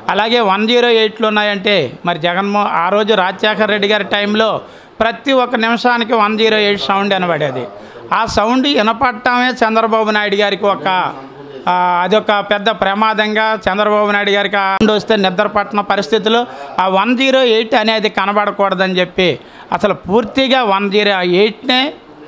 అలాగే one zero ఎయిట్లు ఉన్నాయంటే మరి జగన్మో ఆ రోజు రాజశేఖర రెడ్డి గారి టైంలో ప్రతి ఒక్క నిమిషానికి వన్ జీరో ఎయిట్ సౌండ్ వినబడేది ఆ సౌండ్ వినపడటమే చంద్రబాబు నాయుడు గారికి ఒక ఆ, అదొక పెద్ద ప్రమాదంగా చంద్రబాబు నాయుడు గారికి ఆ సౌండ్ వస్తే నిద్ర పట్టిన పరిస్థితులు ఆ వన్ జీరో ఎయిట్ అనేది కనబడకూడదని చెప్పి అసలు పూర్తిగా వన్ జీరో ఎయిట్నే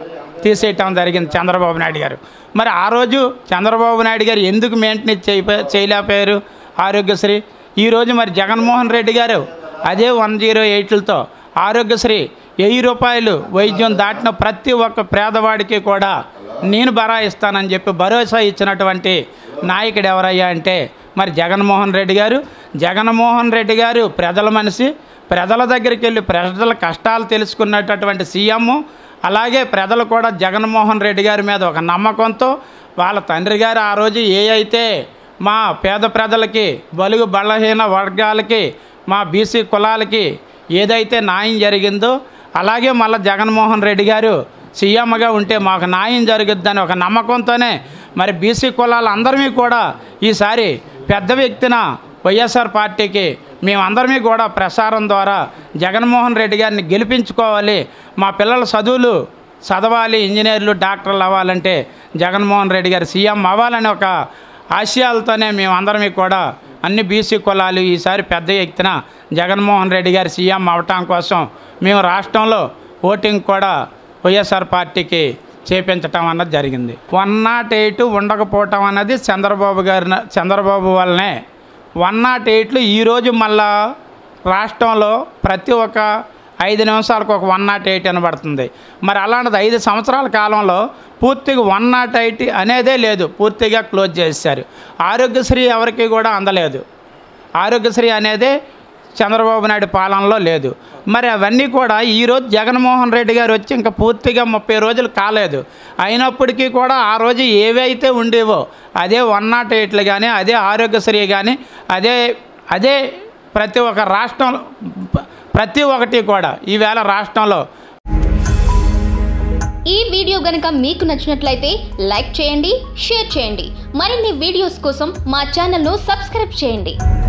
తీసేయటం జరిగింది చంద్రబాబు నాయుడు గారు మరి ఆ రోజు చంద్రబాబు నాయుడు గారు ఎందుకు మెయింటెనెన్స్ చేయపో చేయలేకపోయారు ఆరోగ్యశ్రీ ఈరోజు మరి జగన్మోహన్ రెడ్డి గారు అదే వన్ జీరో ఎయిట్లతో ఆరోగ్యశ్రీ వెయ్యి రూపాయలు వైద్యం దాటిన ప్రతి ఒక్క పేదవాడికి కూడా నేను బరాయిస్తానని చెప్పి భరోసా ఇచ్చినటువంటి నాయకుడు ఎవరయ్యా అంటే మరి జగన్మోహన్ రెడ్డి గారు జగన్మోహన్ రెడ్డి గారు ప్రజల మనిషి ప్రజల దగ్గరికి వెళ్ళి ప్రజల కష్టాలు తెలుసుకున్నటువంటి సీఎం అలాగే ప్రజలు కూడా జగన్మోహన్ రెడ్డి గారి మీద ఒక నమ్మకంతో వాళ్ళ తండ్రి గారు ఆ రోజు ఏ అయితే మా పేద ప్రజలకి బలుగు బలహీన వర్గాలకి మా బీసీ కులాలకి ఏదైతే న్యాయం జరిగిందో అలాగే మళ్ళీ జగన్మోహన్ రెడ్డి గారు సీఎంగా ఉంటే మాకు న్యాయం జరుగుద్దని ఒక నమ్మకంతోనే మరి బీసీ కులాలందరినీ కూడా ఈసారి పెద్ద వ్యక్తిన వైఎస్ఆర్ పార్టీకి మేమందరమీ కూడా ప్రసారం ద్వారా జగన్మోహన్ రెడ్డి గారిని గెలిపించుకోవాలి మా పిల్లల చదువులు చదవాలి ఇంజనీర్లు డాక్టర్లు అవ్వాలంటే జగన్మోహన్ రెడ్డి గారు సీఎం అవ్వాలని ఒక ఆశయాలతోనే మేమందరమీ కూడా అన్ని బీసీ కులాలు ఈసారి పెద్ద ఎత్తున జగన్మోహన్ రెడ్డి గారు సీఎం అవటం కోసం మేము రాష్ట్రంలో ఓటింగ్ కూడా వైఎస్ఆర్ పార్టీకి చేపించటం అన్నది జరిగింది వన్ నాట్ ఎయిట్ ఉండకపోవటం అన్నది చంద్రబాబు గారి చంద్రబాబు వల్లనే వన్ నాట్ ఎయిట్లు ఈరోజు మళ్ళా రాష్ట్రంలో ప్రతి ఒక్క ఐదు నిమిషాలకు ఒక వన్ నాట్ ఎయిట్ అనబడుతుంది మరి అలాంటిది ఐదు సంవత్సరాల కాలంలో పూర్తిగా వన్ నాట్ ఎయిట్ అనేదే లేదు పూర్తిగా క్లోజ్ చేశారు ఆరోగ్యశ్రీ ఎవరికి కూడా అందలేదు ఆరోగ్యశ్రీ అనేదే చంద్రబాబు నాయుడు పాలనలో లేదు మరి అవన్నీ కూడా ఈరోజు జగన్మోహన్ రెడ్డి గారు వచ్చి ఇంకా పూర్తిగా ముప్పై రోజులు కాలేదు అయినప్పటికీ కూడా ఆ రోజు ఏవైతే ఉండేవో అదే వన్ నాట్ ఎయిట్లు కానీ అదే ఆరోగ్యశ్రీ కానీ అదే అదే ప్రతి ఒక్క రాష్ట్రంలో ప్రతి ఒక్కటి కూడా ఈవేళ రాష్ట్రంలో ఈ వీడియో గనుక మీకు నచ్చినట్లయితే లైక్ చేయండి షేర్ చేయండి మరిన్ని వీడియోస్ కోసం మా ఛానల్ను సబ్స్క్రైబ్ చేయండి